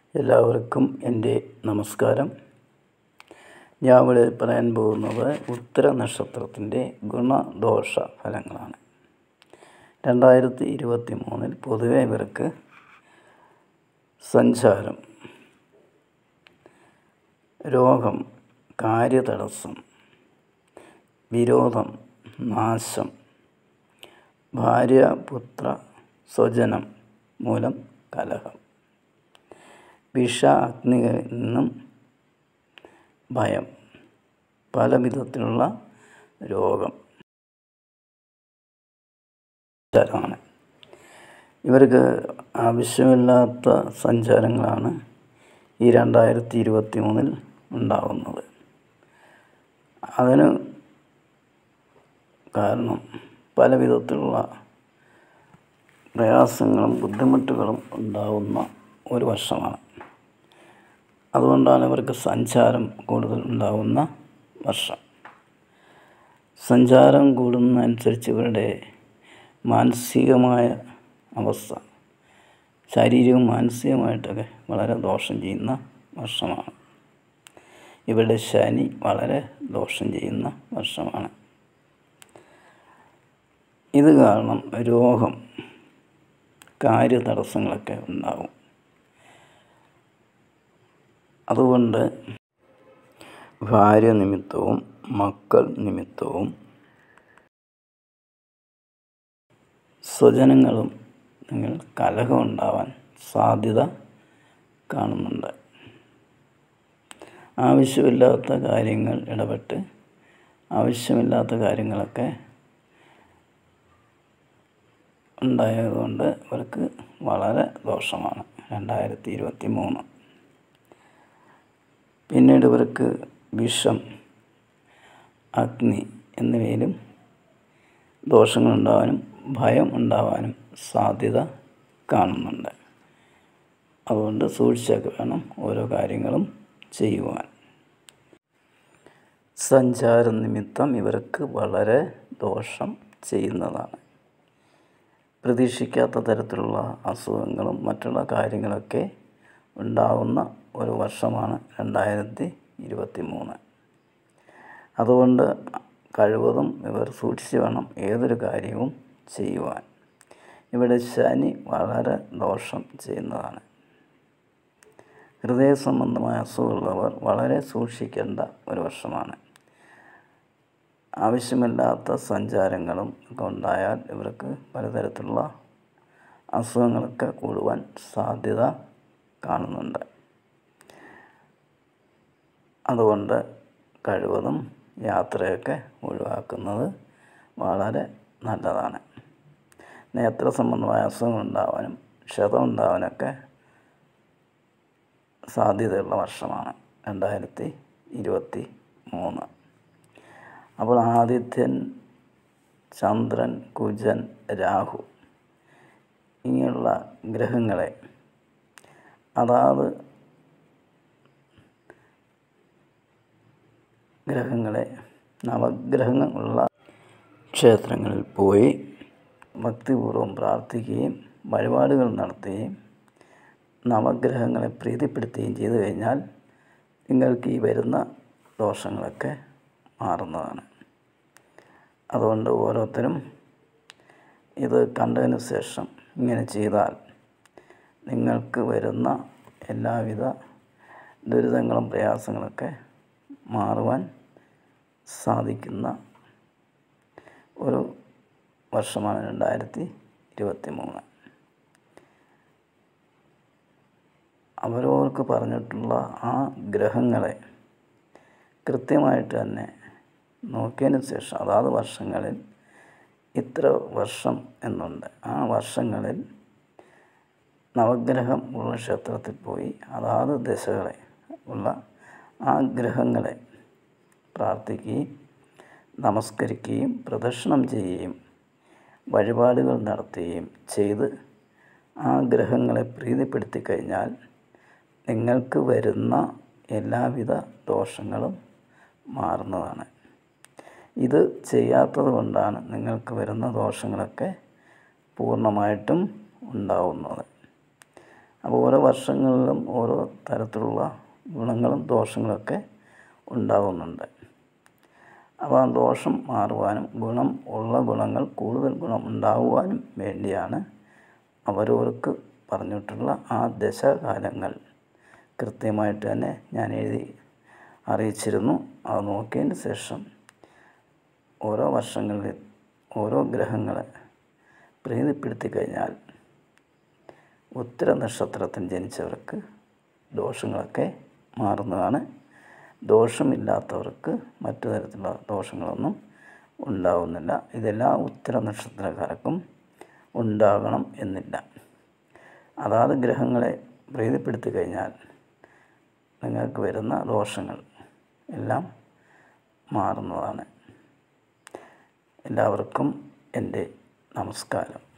എല്ലാവർക്കും എൻ്റെ നമസ്കാരം ഞാൻ ഇവിടെ പറയാൻ പോകുന്നത് ഉത്തര നക്ഷത്രത്തിൻ്റെ ഗുണദോഷ ഫലങ്ങളാണ് രണ്ടായിരത്തി ഇരുപത്തി മൂന്നിൽ പൊതുവെ ഇവർക്ക് സഞ്ചാരം രോഗം കാര്യതടസ്സം വിരോധം നാശം ഭാര്യ പുത്ര സ്വജനം മൂലം കലഹം വിഷ അഗ്നികളിൽ നിന്നും ഭയം പല വിധത്തിലുള്ള രോഗം സഞ്ചാരമാണ് ഇവർക്ക് ആവശ്യമില്ലാത്ത സഞ്ചാരങ്ങളാണ് ഈ രണ്ടായിരത്തി ഇരുപത്തി മൂന്നിൽ ഉണ്ടാകുന്നത് അതിന് കാരണം പല വിധത്തിലുള്ള പ്രയാസങ്ങളും ബുദ്ധിമുട്ടുകളും ഉണ്ടാകുന്ന ഒരു വർഷമാണ് അതുകൊണ്ടാണ് ഇവർക്ക് സഞ്ചാരം കൂടുതൽ ഉണ്ടാകുന്ന വർഷം സഞ്ചാരം കൂടുന്നതനുസരിച്ച് ഇവരുടെ മാനസികമായ അവസ്ഥ ശാരീരികവും മാനസികമായിട്ടൊക്കെ വളരെ ദോഷം ചെയ്യുന്ന വർഷമാണ് ഇവരുടെ ശനി വളരെ ദോഷം ചെയ്യുന്ന വർഷമാണ് ഇത് കാരണം രോഗം കാര്യതടസ്സങ്ങളൊക്കെ ഉണ്ടാകും അതുകൊണ്ട് ഭാര്യ നിമിത്തവും മക്കൾ നിമിത്തവും സ്വജനങ്ങളും നിങ്ങൾ കലഹം ഉണ്ടാവാൻ സാധ്യത കാണുന്നുണ്ട് ആവശ്യമില്ലാത്ത കാര്യങ്ങൾ ഇടപെട്ട് ആവശ്യമില്ലാത്ത കാര്യങ്ങളൊക്കെ ഉണ്ടായതുകൊണ്ട് ഇവർക്ക് വളരെ ദോഷമാണ് രണ്ടായിരത്തി ഇരുപത്തി മൂന്ന് പിന്നീട് ഇവർക്ക് വിഷം അഗ്നി എന്നിവയിലും ദോഷങ്ങളുണ്ടാവാനും ഭയം ഉണ്ടാവാനും സാധ്യത കാണുന്നുണ്ട് അതുകൊണ്ട് സൂക്ഷിച്ചൊക്കെ വേണം ഓരോ കാര്യങ്ങളും ചെയ്യുവാൻ സഞ്ചാര നിമിത്തം ഇവർക്ക് വളരെ ദോഷം ചെയ്യുന്നതാണ് പ്രതീക്ഷിക്കാത്ത തരത്തിലുള്ള അസുഖങ്ങളും മറ്റുള്ള കാര്യങ്ങളൊക്കെ ഉണ്ടാകുന്ന ഒരു വർഷമാണ് രണ്ടായിരത്തി ഇരുപത്തി മൂന്ന് അതുകൊണ്ട് കഴിവതും ഇവർ സൂക്ഷിച്ച് വേണം ഏതൊരു കാര്യവും ചെയ്യുവാൻ ഇവിടെ ശനി വളരെ ദോഷം ചെയ്യുന്നതാണ് ഹൃദയ സംബന്ധമായ അസുഖമുള്ളവർ വളരെ സൂക്ഷിക്കേണ്ട ഒരു വർഷമാണ് ആവശ്യമില്ലാത്ത സഞ്ചാരങ്ങളും ഒക്കെ ഉണ്ടായാൽ ഇവർക്ക് പലതരത്തിലുള്ള അസുഖങ്ങളൊക്കെ കൂടുവാൻ സാധ്യത കാണുന്നുണ്ട് അതുകൊണ്ട് കഴിവതും യാത്രയൊക്കെ ഒഴിവാക്കുന്നത് വളരെ നല്ലതാണ് നേത്ര സംബന്ധമായ അസുഖങ്ങൾ ഉണ്ടാവാനും ക്ഷതം ഉണ്ടാവാനൊക്കെ സാധ്യതയുള്ള വർഷമാണ് രണ്ടായിരത്തി ഇരുപത്തി മൂന്ന് അപ്പോൾ ആദിത്യൻ ചന്ദ്രൻ കുജൻ രാഹു ഇങ്ങനെയുള്ള ഗ്രഹങ്ങളെ അതാത് ഗ്രഹങ്ങളെ നവഗ്രഹങ്ങളുള്ള ക്ഷേത്രങ്ങളിൽ പോയി ഭക്തിപൂർവ്വം പ്രാർത്ഥിക്കുകയും വഴിപാടുകൾ നടത്തുകയും നവഗ്രഹങ്ങളെ പ്രീതിപ്പെടുത്തുകയും ചെയ്തു കഴിഞ്ഞാൽ നിങ്ങൾക്ക് ഈ വരുന്ന ദോഷങ്ങളൊക്കെ മാറുന്നതാണ് അതുകൊണ്ട് ഓരോരുത്തരും ഇത് കണ്ടതിന് ശേഷം ഇങ്ങനെ ചെയ്താൽ നിങ്ങൾക്ക് വരുന്ന എല്ലാവിധ ദുരിതങ്ങളും പ്രയാസങ്ങളൊക്കെ മാറുവാൻ സാധിക്കുന്ന ഒരു വർഷമാണ് രണ്ടായിരത്തി ഇരുപത്തി മൂന്ന് അവരവർക്ക് പറഞ്ഞിട്ടുള്ള ആ ഗ്രഹങ്ങളെ കൃത്യമായിട്ട് തന്നെ നോക്കിയതിന് ശേഷം അതാത് വർഷങ്ങളിൽ ഇത്ര വർഷം എന്നുണ്ട് ആ വർഷങ്ങളിൽ നവഗ്രഹം ഉള്ള ക്ഷേത്രത്തിൽ പോയി അതാത് ദശകളെ ഉള്ള ആ ഗ്രഹങ്ങളെ പ്രാർത്ഥിക്കുകയും നമസ്കരിക്കുകയും പ്രദക്ഷിണം ചെയ്യുകയും വഴിപാടുകൾ നടത്തുകയും ചെയ്ത് ആ ഗ്രഹങ്ങളെ പ്രീതിപ്പെടുത്തി കഴിഞ്ഞാൽ നിങ്ങൾക്ക് വരുന്ന എല്ലാവിധ ദോഷങ്ങളും മാറുന്നതാണ് ഇത് ചെയ്യാത്തത് കൊണ്ടാണ് നിങ്ങൾക്ക് വരുന്ന ദോഷങ്ങളൊക്കെ പൂർണ്ണമായിട്ടും ഉണ്ടാവുന്നത് അപ്പോൾ ഓരോ വർഷങ്ങളിലും ഓരോ തരത്തിലുള്ള ഗുണങ്ങളും ദോഷങ്ങളൊക്കെ ഉണ്ടാകുന്നുണ്ട് അപ്പോൾ ആ ദോഷം മാറുവാനും ഗുണം ഉള്ള ഗുണങ്ങൾ കൂടുതൽ ഗുണം ഉണ്ടാകുവാനും വേണ്ടിയാണ് അവരവർക്ക് പറഞ്ഞിട്ടുള്ള ആ ദശകാലങ്ങൾ കൃത്യമായിട്ട് തന്നെ ഞാൻ എഴുതി അറിയിച്ചിരുന്നു അത് നോക്കിയതിന് ശേഷം ഓരോ വർഷങ്ങളിൽ ഓരോ ഗ്രഹങ്ങളെ പ്രീതിപ്പെടുത്തി കഴിഞ്ഞാൽ ഉത്തര നക്ഷത്രത്തിൽ ജനിച്ചവർക്ക് ദോഷങ്ങളൊക്കെ മാറുന്നതാണ് ദോഷമില്ലാത്തവർക്ക് മറ്റു തരത്തിലുള്ള ദോഷങ്ങളൊന്നും ഉണ്ടാവുന്നില്ല ഇതെല്ലാം ഉത്തര നക്ഷത്രക്കാർക്കും ഉണ്ടാകണം എന്നില്ല അതാത് ഗ്രഹങ്ങളെ പ്രീതിപ്പെടുത്തി കഴിഞ്ഞാൽ നിങ്ങൾക്ക് വരുന്ന ദോഷങ്ങൾ എല്ലാം മാറുന്നതാണ് എല്ലാവർക്കും എൻ്റെ നമസ്കാരം